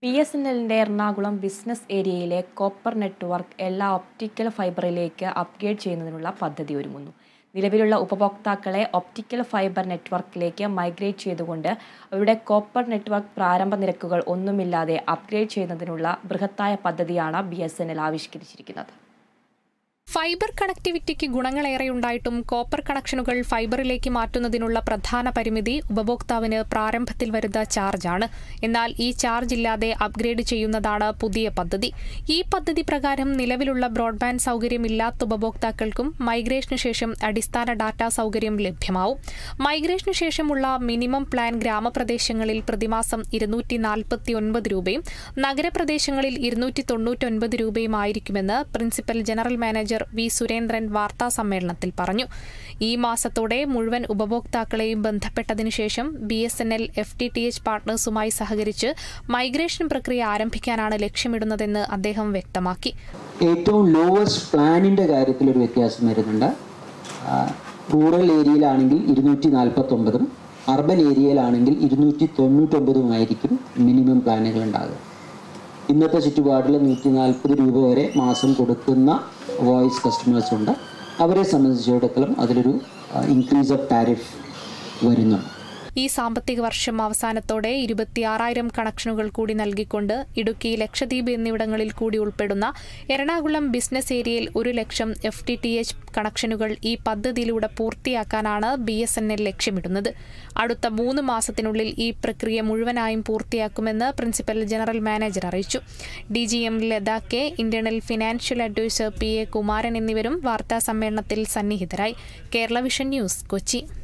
B S N എല്ലിന്റെ Ernakulam business ഏരിയയിലെ copper network എല്ലാ ഒപ്റ്റിക്കൽ ഫൈബറിലേക്ക് അപ്ഗ്രേഡ് ചെയ്യുന്നതിനുള്ള പദ്ധതി ഒരുങ്ങുന്നു നിലവിലുള്ള ഉപഭോക്താക്കളെ ഒപ്റ്റിക്കൽ ഫൈബർ നെറ്റ്വർക്കിലേക്ക് മൈഗ്രേറ്റ് ചെയ്തുകൊണ്ട് അവരുടെ കോപ്പർ നെറ്റ്വർക്ക് പ്രാരംഭ നിരക്കുകൾ ഒന്നുമില്ലാതെ അപ്ഗ്രേഡ് ചെയ്യുന്നതിനുള്ള ബൃഹത്തായ പദ്ധതിയാണ് ബി എസ് എൻ എൽ ആവിഷ്കരിച്ചിരിക്കുന്നത് ഫൈബർ കണക്ടിവിറ്റിക്ക് ഗുണങ്ങളേറെയുണ്ടായിട്ടും കോപ്പർ കണക്ഷനുകൾ ഫൈബറിലേക്ക് മാറ്റുന്നതിനുള്ള പ്രധാന പരിമിതി ഉപഭോക്താവിന് പ്രാരംഭത്തിൽ വരുന്ന ചാർജാണ് എന്നാൽ ഈ ചാർജ് ഇല്ലാതെ അപ്ഗ്രേഡ് ചെയ്യുന്നതാണ് പുതിയ പദ്ധതി ഈ പദ്ധതി പ്രകാരം നിലവിലുള്ള ബ്രോഡ്ബാൻഡ് സൗകര്യമില്ലാത്ത ഉപഭോക്താക്കൾക്കും മൈഗ്രേഷനു ശേഷം അടിസ്ഥാന ഡാറ്റാ സൗകര്യം ലഭ്യമാവും മൈഗ്രേഷനു ശേഷമുള്ള മിനിമം പ്ലാൻ ഗ്രാമപ്രദേശങ്ങളിൽ പ്രതിമാസം ഇരുന്നൂറ്റി നാൽപ്പത്തി ഒൻപത് രൂപയും നഗരപ്രദേശങ്ങളിൽ ഇരുന്നൂറ്റി തൊണ്ണൂറ്റൊൻപത് രൂപയുമായിരിക്കുമെന്ന് principal general manager V Surendran വാർത്താ സമ്മേളനത്തിൽ പറഞ്ഞു ഈ മാസത്തോടെ മുഴുവൻ ഉപഭോക്താക്കളെയും ബന്ധപ്പെട്ടതിനു ശേഷം B S N L F T T H പാർട്ട്നേഴ്സുമായി സഹകരിച്ച് മൈഗ്രേഷൻ പ്രക്രിയ ആരംഭിക്കാനാണ് ലക്ഷ്യമിടുന്നതെന്ന് അദ്ദേഹം വ്യക്തമാക്കി ഏറ്റവും ലോവസ്റ്റ് പ്ലാനിൻ്റെ കാര്യത്തിൽ ഒരു വ്യത്യാസം വരുന്നുണ്ട് ആ, റൂറൽ ഏരിയയിലാണെങ്കിൽ ഇരുന്നൂറ്റി നാൽപ്പത്തൊമ്പതും അർബൻ ഏരിയയിലാണെങ്കിൽ ഇരുന്നൂറ്റി തൊണ്ണൂറ്റൊമ്പതുമായിരിക്കും മിനിമം പ്ലാനുകൾ ഉണ്ടാകുക ഇന്നത്തെ ചുറ്റുപാടിൽ നൂറ്റി നാൽപ്പത് രൂപ വരെ മാസം കൊടുക്കുന്ന വോയിസ് കസ്റ്റമേഴ്സ് ഉണ്ട് അവരെ സംബന്ധിച്ചിടത്തോളം അതിലൊരു ഇൻക്രീസ് ഓഫ് ടാരിഫ് വരുന്നുണ്ട് ഈ സാമ്പത്തിക വർഷം അവസാനത്തോടെ ഇരുപത്തിയാറായിരം കണക്ഷനുകൾ കൂടി നൽകിക്കൊണ്ട് ഇടുക്കി ലക്ഷദ്വീപ് എന്നിവിടങ്ങളിൽ കൂടി ഉൾപ്പെടുന്ന എറണാകുളം ബിസിനസ് ഏരിയയിൽ ഒരു ലക്ഷം എഫ് ടി ടി എച്ച് കണക്ഷനുകൾ ഈ പദ്ധതിയിലൂടെ പൂർത്തിയാക്കാനാണ് ബി എസ് എൻ എൽ ലക്ഷ്യമിടുന്നത് അടുത്ത മൂന്ന് മാസത്തിനുള്ളിൽ ഈ പ്രക്രിയ മുഴുവനായും പൂർത്തിയാക്കുമെന്ന് പ്രിൻസിപ്പൽ ജനറൽ മാനേജർ അറിയിച്ചു D G M Latha K internal financial adviser P A Kumaran എന്നിവരും വാർത്താ സമ്മേളനത്തിൽ സന്നിഹിതരായി കേരള വിഷൻ ന്യൂസ് കൊച്ചി